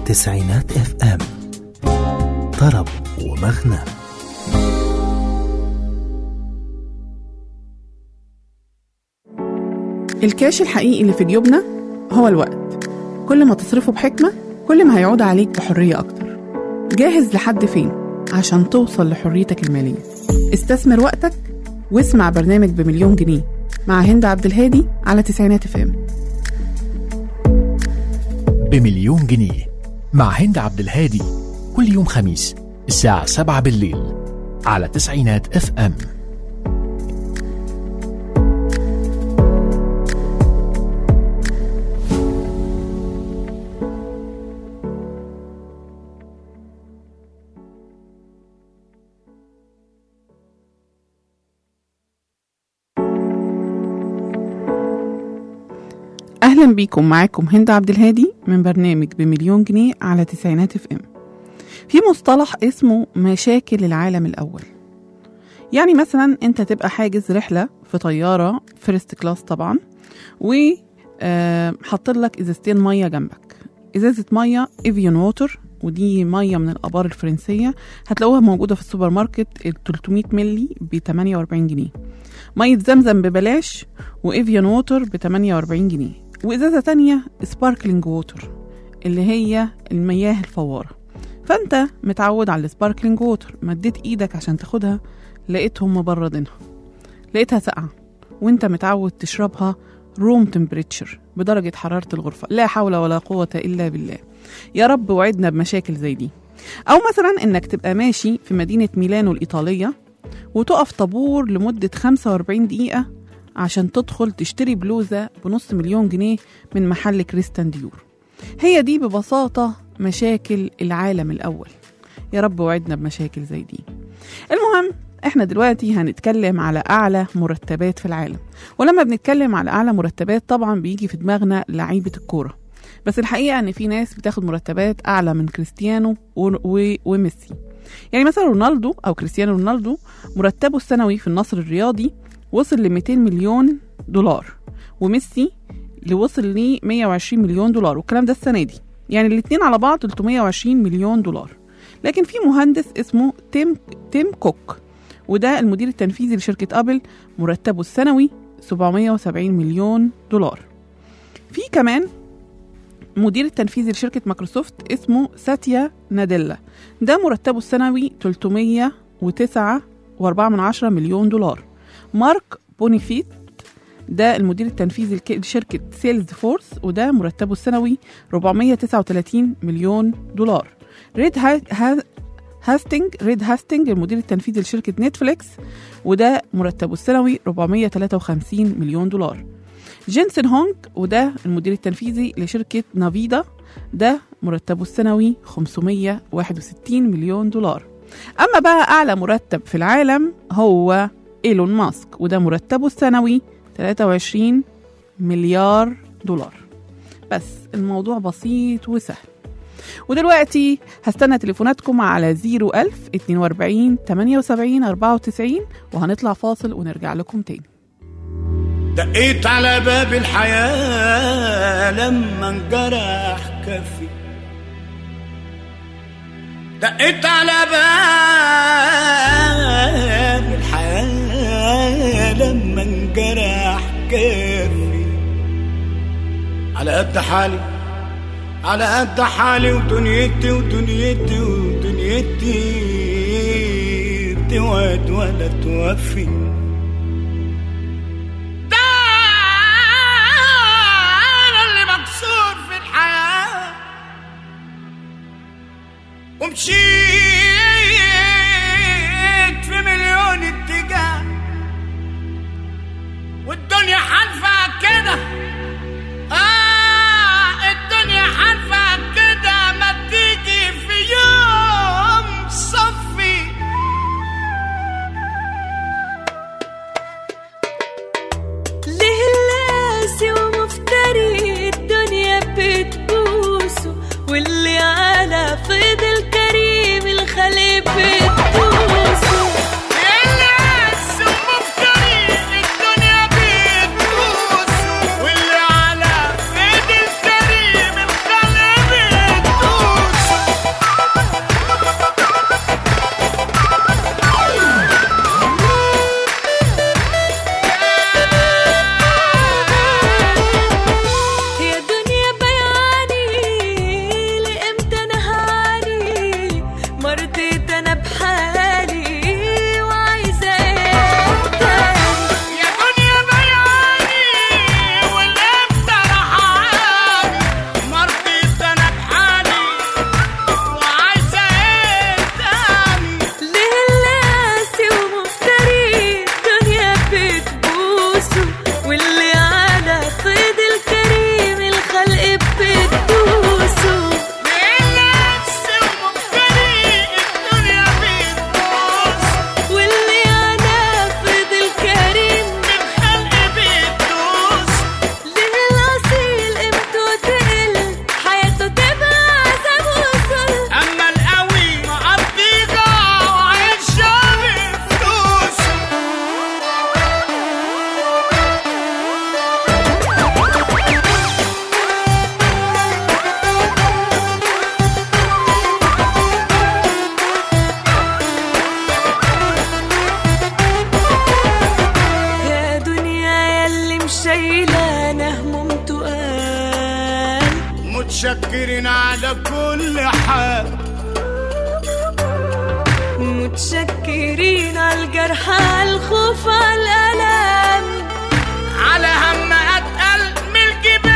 تسعينات اف ام طرب ومغنى الكاش الحقيقي اللي في جيوبنا هو الوقت كل ما تصرفه بحكمة كل ما هيعود عليك بحرية أكتر جاهز لحد فين عشان توصل لحريتك المالية استثمر وقتك واسمع برنامج بمليون جنيه مع هند عبد الهادي على تسعينات فام بمليون جنيه مع هند عبد الهادي كل يوم خميس الساعة 7 بالليل على تسعينات اف ام أهلا بيكم معاكم هند عبد الهادي من برنامج بمليون جنيه على تسعينات اف ام في مصطلح اسمه مشاكل العالم الأول يعني مثلا انت تبقى حاجز رحلة في طيارة فيرست كلاس طبعا و آه، حاطين لك ازازتين ميه جنبك ازازه ميه ايفيون ووتر ودي ميه من الابار الفرنسيه هتلاقوها موجوده في السوبر ماركت ال 300 مللي ب 48 جنيه ميه زمزم ببلاش وايفيون ووتر ب 48 جنيه وازازه تانية سباركلينج ووتر اللي هي المياه الفواره فانت متعود على السباركلينج ووتر مديت ايدك عشان تاخدها لقيتهم مبردينها لقيتها ساقعه وانت متعود تشربها روم تمبريتشر بدرجة حرارة الغرفة لا حول ولا قوة إلا بالله يا رب وعدنا بمشاكل زي دي أو مثلا إنك تبقى ماشي في مدينة ميلانو الإيطالية وتقف طابور لمدة 45 دقيقة عشان تدخل تشتري بلوزة بنص مليون جنيه من محل كريستان ديور هي دي ببساطة مشاكل العالم الأول يا رب وعدنا بمشاكل زي دي المهم احنا دلوقتي هنتكلم على أعلى مرتبات في العالم ولما بنتكلم على أعلى مرتبات طبعا بيجي في دماغنا لعيبة الكورة بس الحقيقة إن في ناس بتاخد مرتبات أعلى من كريستيانو و... و... وميسي يعني مثلا رونالدو أو كريستيانو رونالدو مرتبه السنوي في النصر الرياضي وصل ل 200 مليون دولار وميسي اللي وصل ل 120 مليون دولار والكلام ده السنة دي يعني الاتنين على بعض 320 مليون دولار لكن في مهندس اسمه تيم تيم كوك وده المدير التنفيذي لشركة أبل مرتبه السنوي 770 مليون دولار في كمان مدير التنفيذي لشركة مايكروسوفت اسمه ساتيا ناديلا ده مرتبه السنوي 309 و4 من عشرة مليون دولار مارك بونيفيت ده المدير التنفيذي لك- لشركة سيلز فورس وده مرتبه السنوي 439 مليون دولار ريد ها... ها... هاستنج ريد هاستنج المدير التنفيذي لشركة نتفليكس وده مرتبه السنوي 453 مليون دولار جينسن هونج وده المدير التنفيذي لشركة نافيدا ده مرتبه السنوي 561 مليون دولار أما بقى أعلى مرتب في العالم هو إيلون ماسك وده مرتبه السنوي 23 مليار دولار بس الموضوع بسيط وسهل ودلوقتي هستنى تليفوناتكم على 01000 42 78 94 وهنطلع فاصل ونرجع لكم تاني دقيت على باب الحياة لما انجرح كفي دقيت على باب الحياة لما انجرح كفي على قد حالي على قد حالي ودنيتي ودنيتي ودنيتي بتوعد ولا توفي ده انا اللي مكسور في الحياة ومشيت في مليون اتجاه والدنيا حالفة كده آه الدنيا حالفة كده ما تيجي في يوم صفي ليه اللاسي ومفتري الدنيا بتبوسه واللي على فضل كريم متشكرين على كل حال متشكرين على الجرح على الخوف على الألم على هم اتقل من الجبال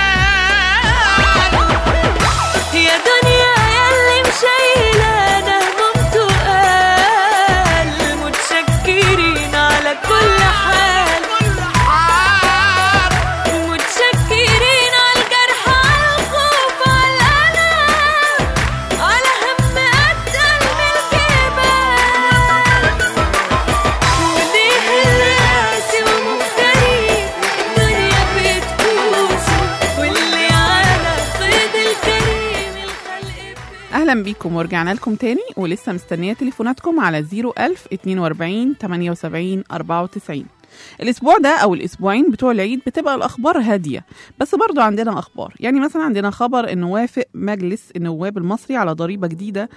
يا دنيا ياللي مشايلة هموم تقال متشكرين على كل حال كل حال متشكرين على الجرح على الخوف على الألم على هم أتقل من الجبال وليه الناس ومفتري الدنيا بتبوس واللي على صيد الكريم الخلق اهلا بيكم ورجعنا لكم تاني ولسه مستنيه تليفوناتكم على 01000 42 78 94 الاسبوع ده او الاسبوعين بتوع العيد بتبقى الاخبار هاديه بس برضو عندنا اخبار يعني مثلا عندنا خبر ان وافق مجلس النواب المصري على ضريبه جديده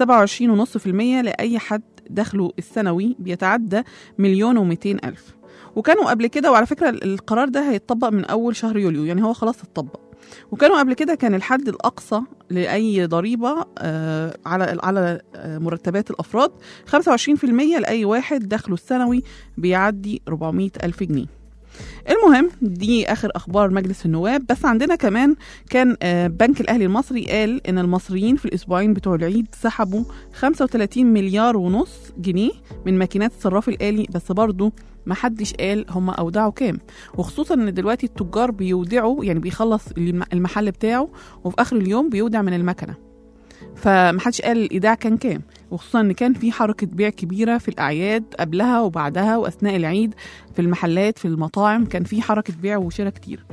27.5% لاي حد دخله السنوي بيتعدى مليون و200 الف وكانوا قبل كده وعلى فكره القرار ده هيتطبق من اول شهر يوليو يعني هو خلاص اتطبق وكانوا قبل كده كان الحد الاقصى لاي ضريبه آه، على على آه، مرتبات الافراد 25% لاي واحد دخله السنوي بيعدي 400 الف جنيه المهم دي اخر اخبار مجلس النواب بس عندنا كمان كان آه، بنك الاهلي المصري قال ان المصريين في الاسبوعين بتوع العيد سحبوا 35 مليار ونص جنيه من ماكينات الصراف الالي بس برضه ما حدش قال هم اودعوا كام وخصوصا ان دلوقتي التجار بيودعوا يعني بيخلص الم- المحل بتاعه وفي اخر اليوم بيودع من المكنه فمحدش قال الايداع كان كام وخصوصا ان كان في حركه بيع كبيره في الاعياد قبلها وبعدها واثناء العيد في المحلات في المطاعم كان في حركه بيع وشراء كتير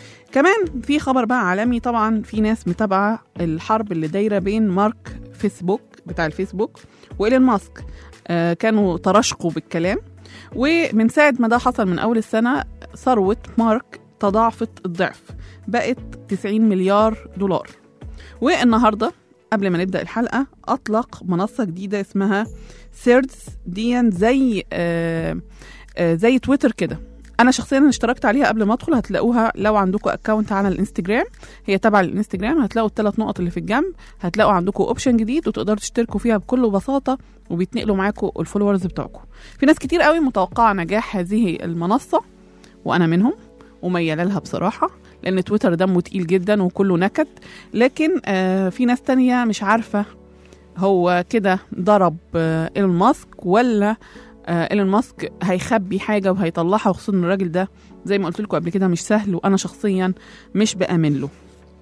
كمان في خبر بقى عالمي طبعا في ناس متابعه الحرب اللي دايره بين مارك فيسبوك بتاع الفيسبوك وايلون ماسك آه كانوا تراشقوا بالكلام ومن ساعه ما ده حصل من اول السنه ثروه مارك تضاعفت الضعف بقت 90 مليار دولار والنهارده قبل ما نبدا الحلقه اطلق منصه جديده اسمها سيردز دي زي آه آه زي تويتر كده انا شخصيا اشتركت عليها قبل ما ادخل هتلاقوها لو عندكم اكونت على الانستجرام هي تبع الانستجرام هتلاقوا الثلاث نقط اللي في الجنب هتلاقوا عندكم اوبشن جديد وتقدروا تشتركوا فيها بكل بساطه وبيتنقلوا معاكم الفولورز بتوعكم في ناس كتير قوي متوقعه نجاح هذه المنصه وانا منهم ومياله لها بصراحه لان تويتر دمه تقيل جدا وكله نكد لكن آه في ناس تانية مش عارفه هو كده ضرب آه ايلون ماسك ولا آه ايلون ماسك هيخبي حاجه وهيطلعها وخصوصا ان الراجل ده زي ما قلت لكم قبل كده مش سهل وانا شخصيا مش بامن له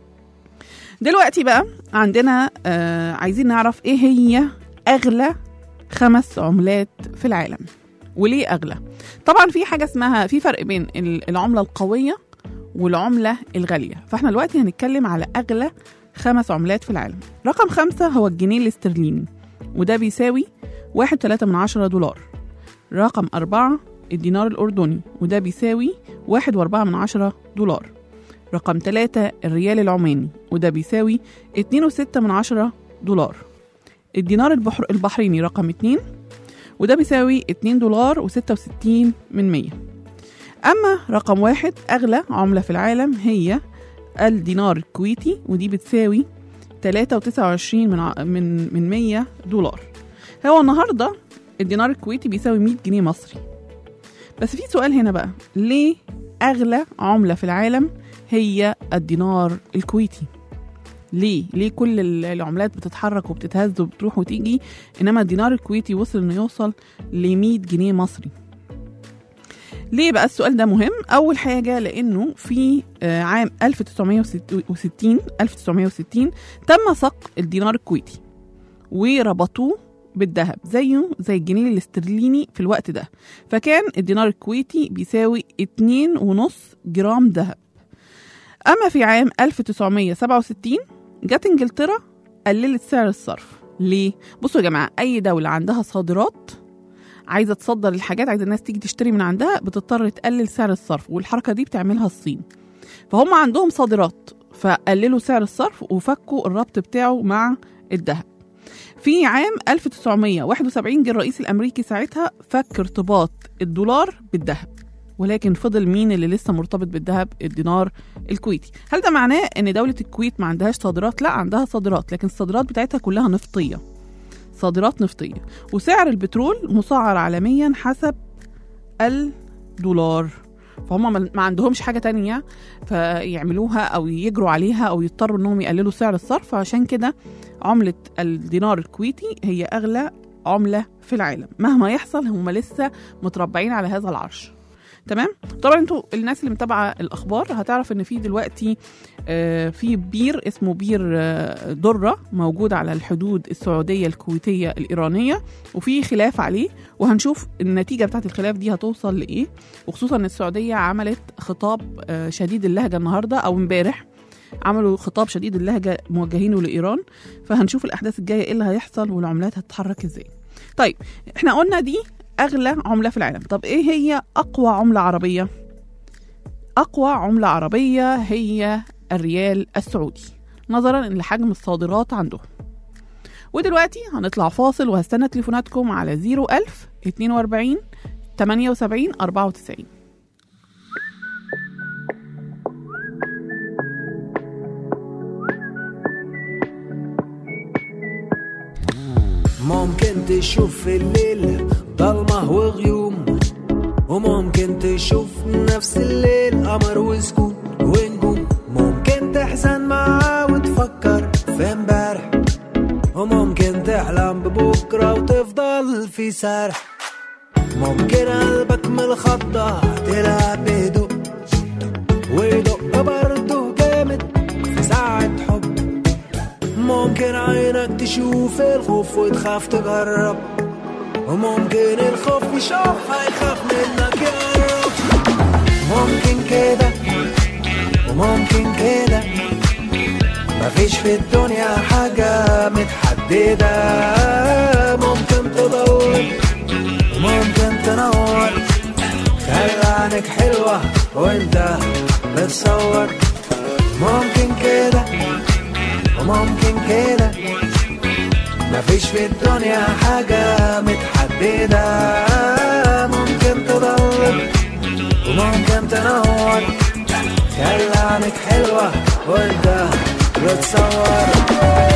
دلوقتي بقى عندنا آه عايزين نعرف ايه هي اغلى خمس عملات في العالم وليه اغلى طبعا في حاجه اسمها في فرق بين ال- العمله القويه والعمله الغاليه فاحنا دلوقتي هنتكلم على اغلى خمس عملات في العالم رقم خمسة هو الجنيه الاسترليني وده بيساوي واحد تلاتة من عشرة دولار رقم أربعة الدينار الأردني وده بيساوي واحد وأربعة من عشرة دولار رقم ثلاثة الريال العماني وده بيساوي اتنين وستة من عشرة دولار الدينار البحر البحريني رقم اتنين وده بيساوي اتنين دولار وستة وستين من مية أما رقم واحد أغلى عملة في العالم هي الدينار الكويتي ودي بتساوي تلاتة وتسعة وعشرين من ع- من من مية دولار هو النهاردة الدينار الكويتي بيساوي 100 جنيه مصري بس في سؤال هنا بقى ليه أغلى عملة في العالم هي الدينار الكويتي ليه؟ ليه كل ال- العملات بتتحرك وبتتهز وبتروح وتيجي انما الدينار الكويتي وصل انه يوصل ل 100 جنيه مصري ليه بقى السؤال ده مهم؟ أول حاجة لأنه في آه، عام 1960 1960 تم صق الدينار الكويتي وربطوه بالذهب زيه زي الجنيه الاسترليني في الوقت ده فكان الدينار الكويتي بيساوي 2.5 جرام ذهب أما في عام 1967 جت إنجلترا قللت سعر الصرف ليه؟ بصوا يا جماعة أي دولة عندها صادرات عايزة تصدر الحاجات عايزة الناس تيجي تشتري من عندها بتضطر تقلل سعر الصرف والحركة دي بتعملها الصين فهم عندهم صادرات فقللوا سعر الصرف وفكوا الربط بتاعه مع الذهب في عام 1971 جه الرئيس الامريكي ساعتها فك ارتباط الدولار بالذهب ولكن فضل مين اللي لسه مرتبط بالذهب الدينار الكويتي هل ده معناه ان دولة الكويت ما عندهاش صادرات لا عندها صادرات لكن الصادرات بتاعتها كلها نفطية صادرات نفطية وسعر البترول مسعر عالميا حسب الدولار فهم ما ما عندهمش حاجة تانية فيعملوها أو يجروا عليها أو يضطروا إنهم يقللوا سعر الصرف عشان كده عملة الدينار الكويتي هي أغلى عملة في العالم مهما يحصل هم لسه متربعين على هذا العرش تمام طبعا انتوا الناس اللي متابعه الاخبار هتعرف ان في دلوقتي آه، في بير اسمه بير آه، دره موجود على الحدود السعوديه الكويتيه الايرانيه وفي خلاف عليه وهنشوف النتيجه بتاعت الخلاف دي هتوصل لايه وخصوصا ان السعوديه عملت خطاب آه، شديد اللهجه النهارده او امبارح عملوا خطاب شديد اللهجه موجهينه لايران فهنشوف الاحداث الجايه ايه اللي هيحصل والعملات هتتحرك ازاي طيب احنا قلنا دي اغلى عمله في العالم طب ايه هي اقوى عمله عربيه اقوى عمله عربيه هي الريال السعودي نظرا لحجم الصادرات عندهم ودلوقتي هنطلع فاصل وهستنى تليفوناتكم على 01000 42 78 94 ممكن تشوف في الليل ضلمة وغيوم وممكن تشوف نفس الليل قمر وسكوت ونجوم ممكن تحزن معاه وتفكر في امبارح وممكن تحلم ببكرة وتفضل في سرح ممكن قلبك من الخضة تلعب بهدوء ويدق برضه جامد في ساعة حب ممكن عينك تشوف الخوف وتخاف تجرب وممكن الخوف يشوف هيخاف منك يقرب ممكن كده وممكن كده مفيش في الدنيا حاجة متحددة ممكن تضل وممكن تنور خلي عينك حلوة وانت بتصور ممكن كده وممكن كده مفيش في الدنيا حاجة متحددة ممكن تضل وممكن تنور خلي عينك حلوة وانت بتصور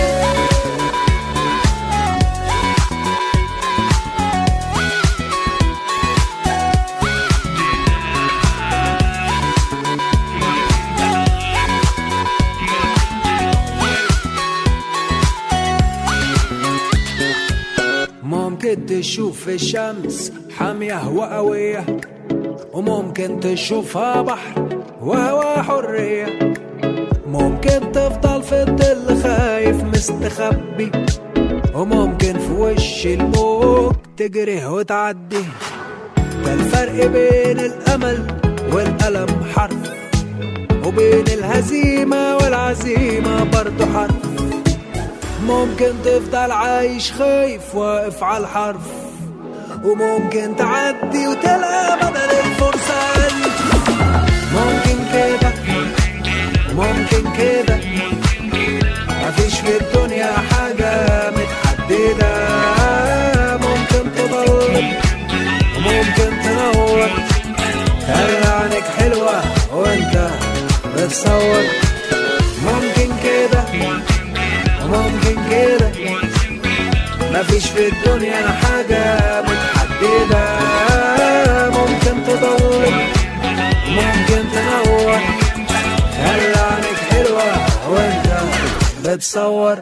ممكن تشوف الشمس حامية وقوية وممكن تشوفها بحر وهوا حرية ممكن تفضل في الظل خايف مستخبي وممكن في وش الموج تجري وتعدي ده الفرق بين الأمل والألم حرف وبين الهزيمة والعزيمة برضه حرف ممكن تفضل عايش خايف واقف على الحرف وممكن تعدي وتلقى بدل الفرصة ألف ممكن كده ممكن كده مفيش في الدنيا حاجة متحددة ممكن تضل وممكن تنور خلي عينك حلوة وانت بتصور ممكن كده وممكن كده مفيش في الدنيا حاجة متحددة ممكن تضل ممكن تنور خلي عينك حلوة وانت بتصور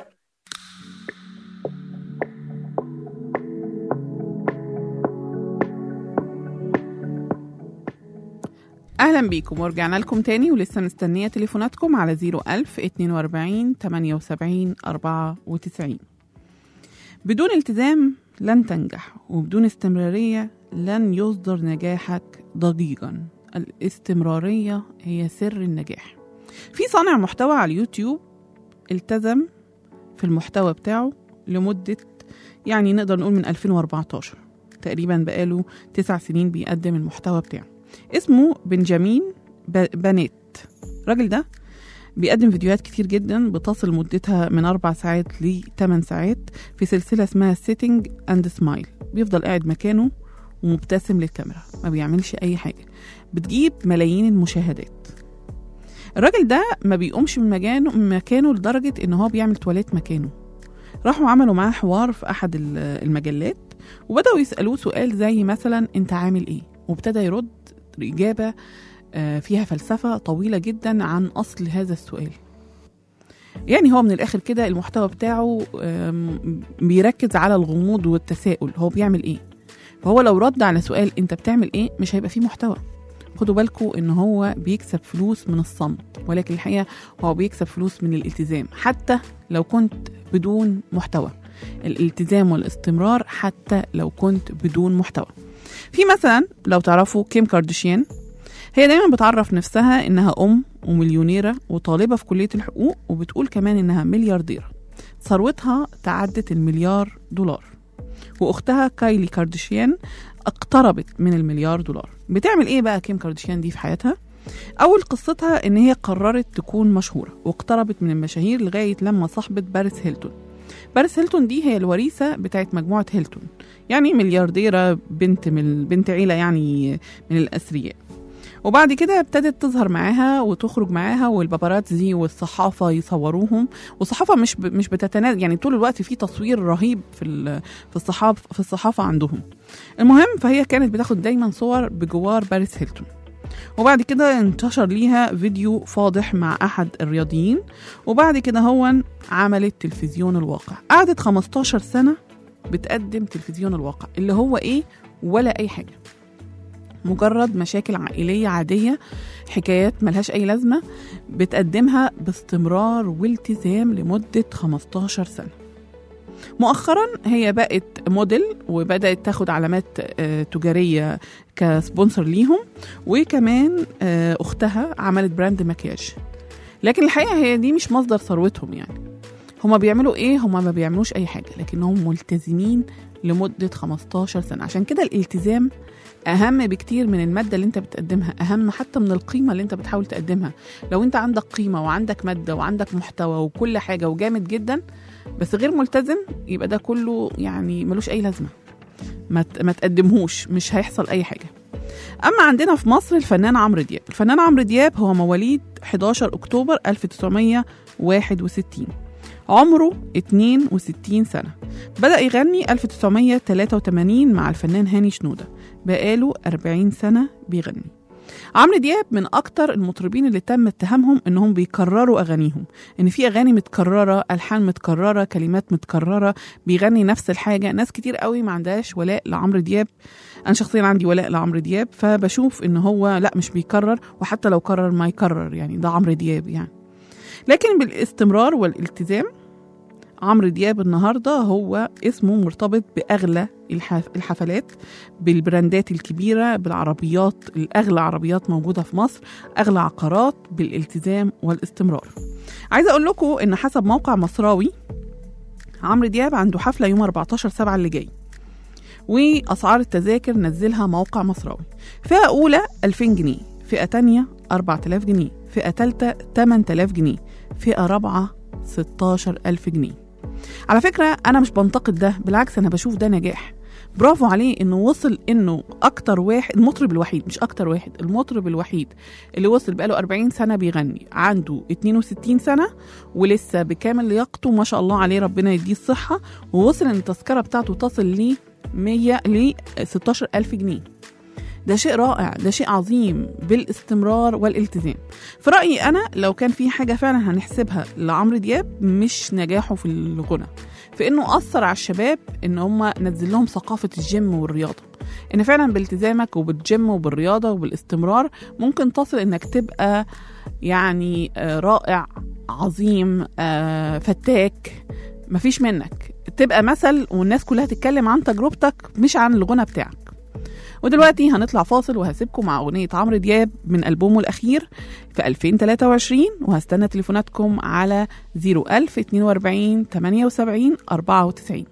اهلا بيكم ورجعنا لكم تاني ولسه مستنيه تليفوناتكم على 01000 42 78 94 بدون التزام لن تنجح وبدون استمراريه لن يصدر نجاحك ضجيجا الاستمراريه هي سر النجاح في صانع محتوى على اليوتيوب التزم في المحتوى بتاعه لمده يعني نقدر نقول من 2014 تقريبا بقاله تسع سنين بيقدم المحتوى بتاعه اسمه بنجامين ب- بانيت الراجل ده بيقدم فيديوهات كتير جدا بتصل مدتها من أربع ساعات ل 8 ساعات في سلسلة اسمها سيتنج اند سمايل بيفضل قاعد مكانه ومبتسم للكاميرا ما بيعملش اي حاجه بتجيب ملايين المشاهدات الراجل ده ما بيقومش من مكانه من مكانه لدرجه ان هو بيعمل تواليت مكانه راحوا عملوا معاه حوار في احد ال- المجلات وبداوا يسالوه سؤال زي مثلا انت عامل ايه وابتدى يرد اجابه آه، فيها فلسفه طويله جدا عن اصل هذا السؤال يعني هو من الاخر كده المحتوى بتاعه آم، بيركز على الغموض والتساؤل هو بيعمل ايه فهو لو رد على سؤال انت بتعمل ايه مش هيبقى فيه محتوى خدوا بالكم ان هو بيكسب فلوس من الصمت ولكن الحقيقه هو بيكسب فلوس من الالتزام حتى لو كنت بدون محتوى الالتزام والاستمرار حتى لو كنت بدون محتوى في مثلا لو تعرفوا كيم كارديشيان هي دايما بتعرف نفسها انها ام ومليونيره وطالبه في كليه الحقوق وبتقول كمان انها مليارديره ثروتها تعدت المليار دولار واختها كايلي كارديشيان اقتربت من المليار دولار بتعمل ايه بقى كيم كارديشيان دي في حياتها اول قصتها ان هي قررت تكون مشهوره واقتربت من المشاهير لغايه لما صاحبت باريس هيلتون باريس هيلتون دي هي الوريثه بتاعت مجموعه هيلتون يعني مليارديره بنت من بنت عيله يعني من الاثرياء وبعد كده ابتدت تظهر معاها وتخرج معاها والباباراتزي والصحافه يصوروهم والصحافه مش ب... مش بتتنازل يعني طول الوقت في تصوير رهيب في ال... في الصحافه في الصحافه عندهم المهم فهي كانت بتاخد دايما صور بجوار باريس هيلتون وبعد كده انتشر ليها فيديو فاضح مع احد الرياضيين وبعد كده هو عملت تلفزيون الواقع قعدت 15 سنه بتقدم تلفزيون الواقع اللي هو ايه ولا اي حاجه مجرد مشاكل عائلية عادية حكايات ملهاش أي لازمة بتقدمها باستمرار والتزام لمدة 15 سنة مؤخرا هي بقت موديل وبدأت تاخد علامات آه، تجارية كسبونسر ليهم وكمان آه، أختها عملت براند مكياج لكن الحقيقة هي دي مش مصدر ثروتهم يعني هما بيعملوا ايه هما ما بيعملوش اي حاجة لكنهم ملتزمين لمدة 15 سنة عشان كده الالتزام اهم بكتير من الماده اللي انت بتقدمها اهم حتى من القيمه اللي انت بتحاول تقدمها لو انت عندك قيمه وعندك ماده وعندك محتوى وكل حاجه وجامد جدا بس غير ملتزم يبقى ده كله يعني ملوش اي لازمه ما ت- ما تقدمهوش مش هيحصل اي حاجه اما عندنا في مصر الفنان عمرو دياب الفنان عمرو دياب هو مواليد 11 اكتوبر 1961 عمره 62 سنة بدأ يغني 1983 مع الفنان هاني شنودة بقاله 40 سنة بيغني عمرو دياب من أكتر المطربين اللي تم اتهامهم إنهم بيكرروا أغانيهم إن في أغاني متكررة ألحان متكررة كلمات متكررة بيغني نفس الحاجة ناس كتير قوي ما عندهاش ولاء لعمرو دياب أنا شخصيا عندي ولاء لعمرو دياب فبشوف إن هو لا مش بيكرر وحتى لو كرر ما يكرر يعني ده عمرو دياب يعني لكن بالاستمرار والالتزام عمرو دياب النهارده هو اسمه مرتبط باغلى الحف- الحفلات بالبراندات الكبيره بالعربيات الاغلى عربيات موجوده في مصر اغلى عقارات بالالتزام والاستمرار عايزه اقول لكم ان حسب موقع مصراوي عمرو دياب عنده حفله يوم 14 7 اللي جاي واسعار التذاكر نزلها موقع مصراوي فئه اولى 2000 جنيه فئه تانية 4000 جنيه فئه تالتة 8000 جنيه فئه رابعه 16000 جنيه على فكرة أنا مش بنتقد ده بالعكس أنا بشوف ده نجاح برافو عليه انه وصل انه اكتر واحد المطرب الوحيد مش اكتر واحد المطرب الوحيد اللي وصل بقاله 40 سنه بيغني عنده 62 سنه ولسه بكامل لياقته ما شاء الله عليه ربنا يديه الصحه ووصل ان التذكره بتاعته تصل ل 100 ل 16000 جنيه ده شيء رائع ده شيء عظيم بالاستمرار والالتزام في رأيي أنا لو كان في حاجة فعلا هنحسبها لعمرو دياب مش نجاحه في الغنى في انه اثر على الشباب ان هم نزل لهم ثقافه الجيم والرياضه ان فعلا بالتزامك وبالجيم وبالرياضه وبالاستمرار ممكن تصل انك تبقى يعني آه، رائع عظيم آه، فتاك مفيش منك تبقى مثل والناس كلها تتكلم عن تجربتك مش عن الغنى بتاعك ودلوقتي هنطلع فاصل وهسيبكم مع أغنية عمرو دياب من ألبومه الأخير في 2023 وهستنى تليفوناتكم على 01000 42 78 94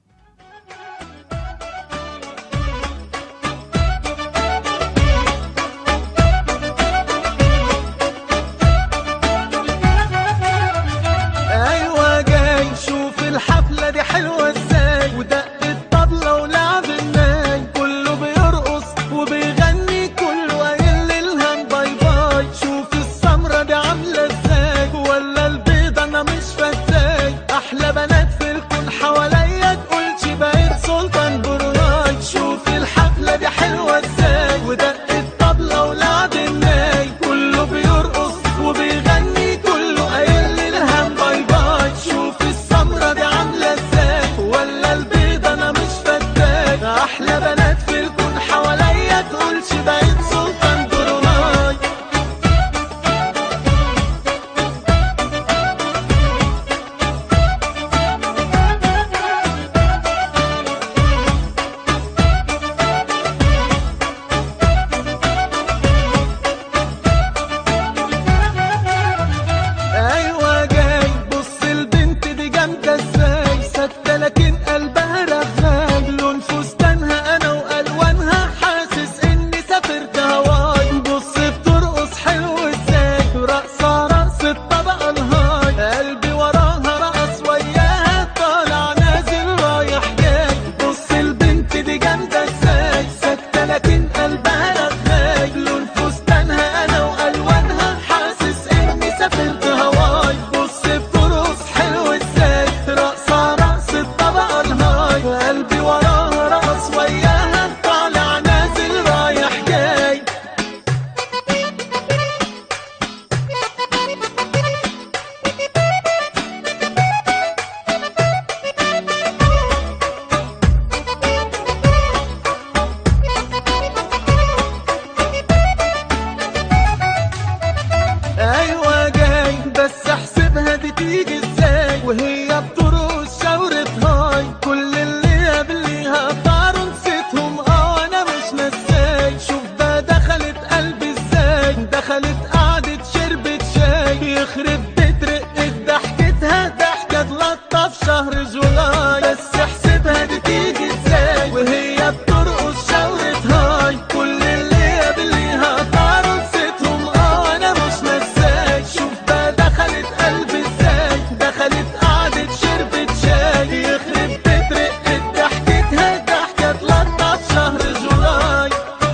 ايوه جاي شوف الحفله دي حلوه ازاي ودق الطبله ولعب الناي كله بيرقص تيجي ازاي وهي بترقص شاورة هاي كل اللي قبليها طاروا نسيتهم اه انا مش نساي شوف ده دخلت قلبي ازاي دخلت قعدت شربت شاي يخرب بيت رقة ضحكتها ضحكة تلطف شهر جولاي بس احسبها دي تيجي ازاي وهي بترقص شاورة هاي كل اللي قبليها طاروا نسيتهم اه انا مش نساي شوف ده دخلت قلبي ازاي دخلت قعدت شربت شاي يخرب بيت رقة ضحكتها ضحكة تلطف شهر جولاي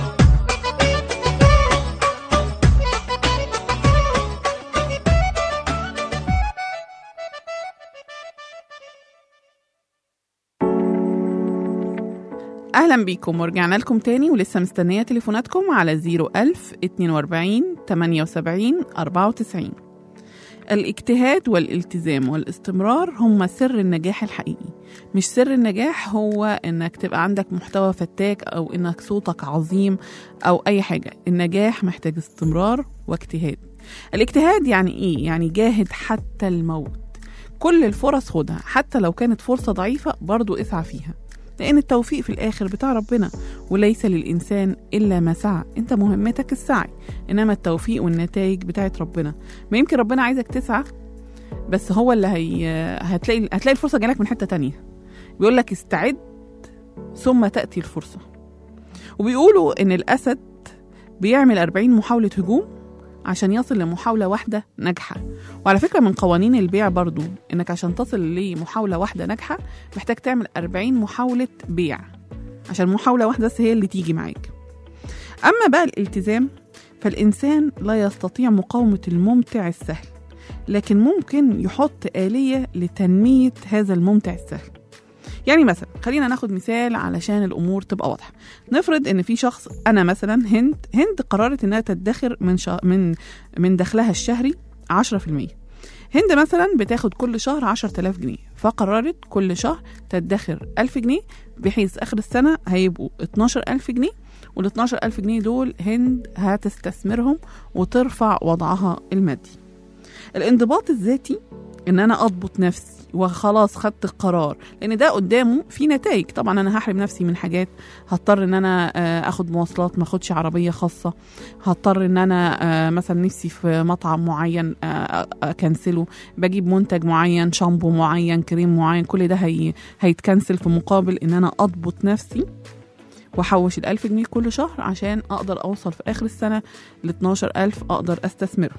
اهلا بيكم ورجعنا لكم تاني ولسه مستنيه تليفوناتكم على 01000 42 78 94 الاجتهاد والالتزام والاستمرار هم سر النجاح الحقيقي مش سر النجاح هو انك تبقى عندك محتوى فتاك او انك صوتك عظيم او اي حاجه النجاح محتاج استمرار واجتهاد الاجتهاد يعني ايه يعني جاهد حتى الموت كل الفرص خدها حتى لو كانت فرصه ضعيفه برضو اسعى فيها لأن التوفيق في الآخر بتاع ربنا وليس للإنسان إلا ما سعى أنت مهمتك السعي إنما التوفيق والنتائج بتاعت ربنا ما يمكن ربنا عايزك تسعى بس هو اللي هي هتلاقي هتلاقي الفرصة جالك من حتة تانية بيقول لك استعد ثم تأتي الفرصة وبيقولوا إن الأسد بيعمل 40 محاولة هجوم عشان يصل لمحاولة واحدة ناجحة وعلى فكرة من قوانين البيع برضو إنك عشان تصل لمحاولة واحدة ناجحة محتاج تعمل 40 محاولة بيع عشان محاولة واحدة بس هي اللي تيجي معاك أما بقى الالتزام فالإنسان لا يستطيع مقاومة الممتع السهل لكن ممكن يحط آلية لتنمية هذا الممتع السهل يعني مثلا خلينا ناخد مثال علشان الامور تبقى واضحه نفرض ان في شخص انا مثلا هند هند قررت انها تدخر من شا من من دخلها الشهري 10% هند مثلا بتاخد كل شهر 10000 جنيه فقررت كل شهر تدخر 1000 جنيه بحيث اخر السنه هيبقوا 12000 جنيه وال 12000 جنيه دول هند هتستثمرهم وترفع وضعها المادي الانضباط الذاتي ان انا اضبط نفسي وخلاص خدت القرار لان ده قدامه في نتائج طبعا انا هحرم نفسي من حاجات هضطر ان انا آه، اخد مواصلات ما اخدش عربيه خاصه هضطر ان انا آه، مثلا نفسي في مطعم معين آه، اكنسله بجيب منتج معين شامبو معين كريم معين كل ده هي هيتكنسل في مقابل ان انا اضبط نفسي واحوش الألف جنيه كل شهر عشان اقدر اوصل في اخر السنه ل 12000 اقدر استثمره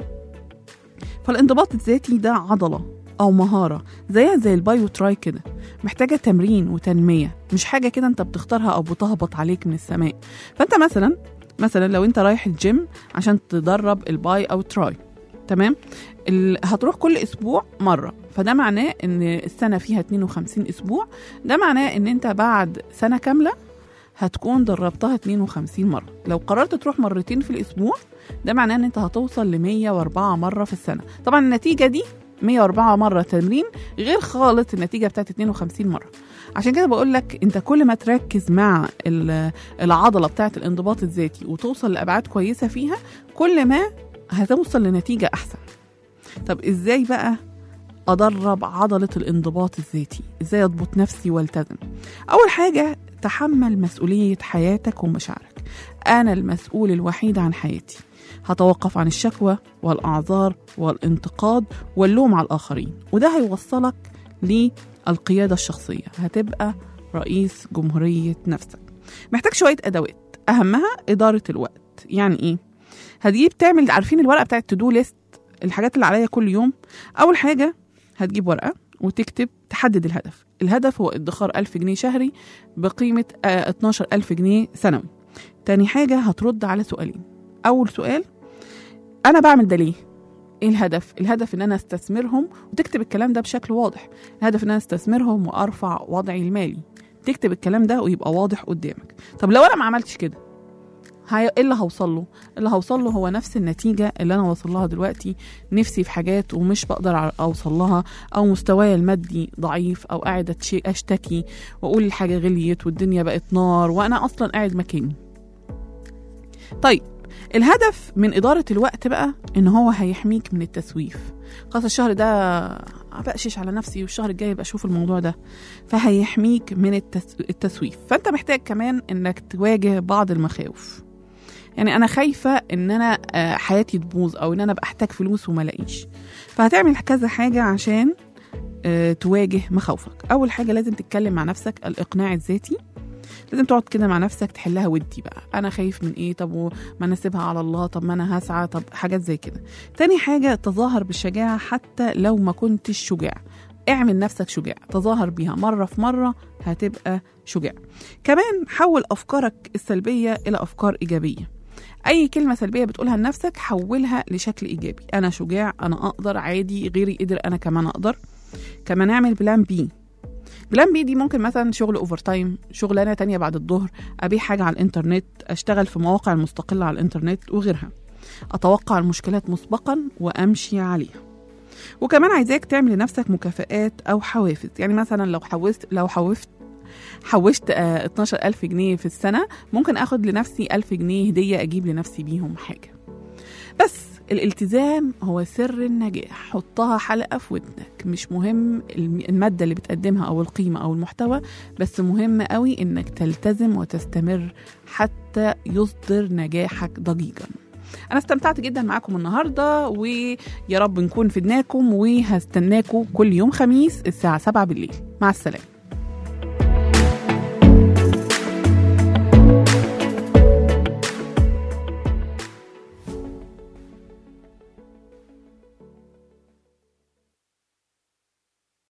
فالانضباط الذاتي ده عضله او مهاره زيها زي الباي وتراي كده محتاجه تمرين وتنميه مش حاجه كده انت بتختارها او بتهبط عليك من السماء فانت مثلا مثلا لو انت رايح الجيم عشان تدرب الباي او تراي تمام ال... هتروح كل اسبوع مره فده معناه ان السنه فيها 52 اسبوع ده معناه ان انت بعد سنه كامله هتكون دربتها 52 مره لو قررت تروح مرتين في الاسبوع ده معناه ان انت هتوصل ل 104 مره في السنه طبعا النتيجه دي 104 مرة تمرين غير خالص النتيجة بتاعت 52 مرة عشان كده بقول لك انت كل ما تركز مع ال- العضلة بتاعت الانضباط الذاتي وتوصل لأبعاد كويسة فيها كل ما هتوصل لنتيجة أحسن طب ازاي بقى أدرب عضلة الانضباط الذاتي ازاي أضبط نفسي والتزم أول حاجة تحمل مسؤولية حياتك ومشاعرك أنا المسؤول الوحيد عن حياتي هتوقف عن الشكوى والأعذار والانتقاد واللوم على الآخرين وده هيوصلك للقيادة الشخصية هتبقى رئيس جمهورية نفسك محتاج شوية أدوات أهمها إدارة الوقت يعني إيه؟ هتجيب تعمل عارفين الورقة بتاعت تو ليست الحاجات اللي عليا كل يوم أول حاجة هتجيب ورقة وتكتب تحدد الهدف الهدف هو ادخار 1000 جنيه شهري بقيمة آه، 12000 جنيه سنوي تاني حاجة هترد على سؤالين أول سؤال أنا بعمل ده ليه؟ ايه الهدف؟ الهدف ان انا استثمرهم وتكتب الكلام ده بشكل واضح، الهدف ان انا استثمرهم وارفع وضعي المالي. تكتب الكلام ده ويبقى واضح قدامك. طب لو انا ما عملتش كده هي... ايه اللي هوصل له؟ اللي هوصل له هو نفس النتيجة اللي انا واصل لها دلوقتي، نفسي في حاجات ومش بقدر ع- اوصل لها او مستواي المادي ضعيف او قاعد أتش- اشتكي واقول الحاجة غليت والدنيا بقت نار وانا اصلا قاعد مكاني. طيب الهدف من إدارة الوقت بقى إن هو هيحميك من التسويف خلاص الشهر ده بقشش على نفسي والشهر الجاي يبقى اشوف الموضوع ده فهيحميك من التس... التسويف فانت محتاج كمان انك تواجه بعض المخاوف يعني انا خايفه ان انا آه، حياتي تبوظ او ان انا ابقى احتاج فلوس وما الاقيش فهتعمل كذا حاجه عشان آه، تواجه مخاوفك اول حاجه لازم تتكلم مع نفسك الاقناع الذاتي لازم تقعد كده مع نفسك تحلها ودي بقى انا خايف من ايه طب وما انا اسيبها على الله طب ما انا هسعى طب حاجات زي كده تاني حاجه تظاهر بالشجاعه حتى لو ما كنتش شجاع اعمل نفسك شجاع تظاهر بيها مرة في مرة هتبقى شجاع كمان حول أفكارك السلبية إلى أفكار إيجابية أي كلمة سلبية بتقولها لنفسك حولها لشكل إيجابي أنا شجاع أنا أقدر عادي غيري قدر أنا كمان أقدر كمان اعمل بلان بي بلان بي دي ممكن مثلا شغل اوفر تايم شغلانه تانية بعد الظهر ابيع حاجه على الانترنت اشتغل في مواقع المستقله على الانترنت وغيرها اتوقع المشكلات مسبقا وامشي عليها وكمان عايزاك تعمل لنفسك مكافآت او حوافز يعني مثلا لو حوست لو حوفت حوشت آه، 12000 جنيه في السنة ممكن اخد لنفسي 1000 جنيه هدية اجيب لنفسي بيهم حاجة بس الالتزام هو سر النجاح حطها حلقة في ودنك مش مهم الم- المادة اللي بتقدمها أو القيمة أو المحتوى بس مهم قوي إنك تلتزم وتستمر حتى يصدر نجاحك ضجيجا أنا استمتعت جدا معاكم النهاردة ويا رب نكون فدناكم وهستناكم كل يوم خميس الساعة 7 بالليل مع السلامة